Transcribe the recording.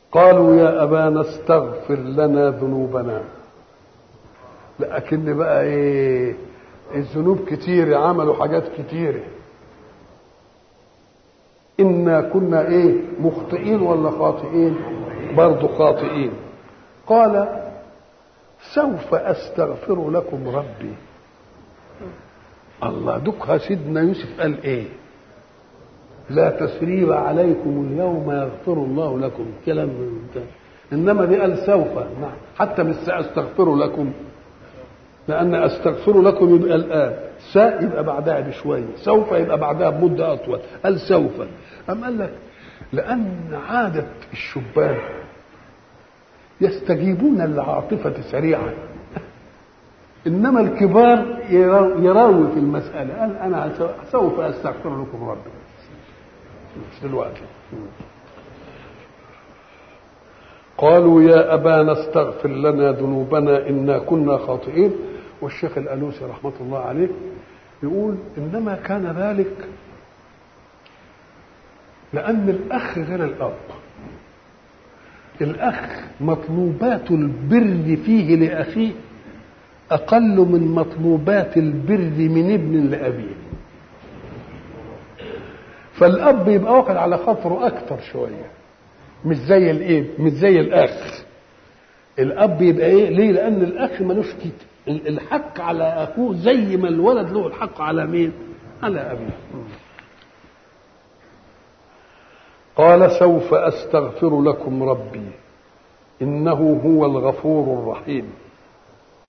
قالوا يا أبانا استغفر لنا ذنوبنا لكن بقى ايه الذنوب كتير عملوا حاجات كتيرة إنا كنا ايه مخطئين ولا خاطئين برضو خاطئين قال سوف أستغفر لكم ربي الله دكها سيدنا يوسف قال ايه لا تسريب عليكم اليوم يغفر الله لكم كلام ده. انما دي قال سوف حتى مش ساستغفر لكم لان استغفر لكم يبقى الان ساء يبقى بعدها بشويه سوف يبقى بعدها بمده اطول قال سوف أم قال لك لان عاده الشبان يستجيبون للعاطفه سريعا انما الكبار يراوي في المساله قال انا سوف استغفر لكم ربي مش دلوقتي قالوا يا أبانا استغفر لنا ذنوبنا إنا كنا خاطئين والشيخ الألوسي رحمة الله عليه يقول إنما كان ذلك لأن الأخ غير الأب الأخ مطلوبات البر فيه لأخيه أقل من مطلوبات البر من ابن لأبيه فالاب يبقى واخد على خاطره اكتر شويه مش زي الايه مش زي الاخ الاب يبقى ايه ليه لان الاخ ملوش كده الحق على اخوه زي ما الولد له الحق على مين على ابيه قال سوف استغفر لكم ربي انه هو الغفور الرحيم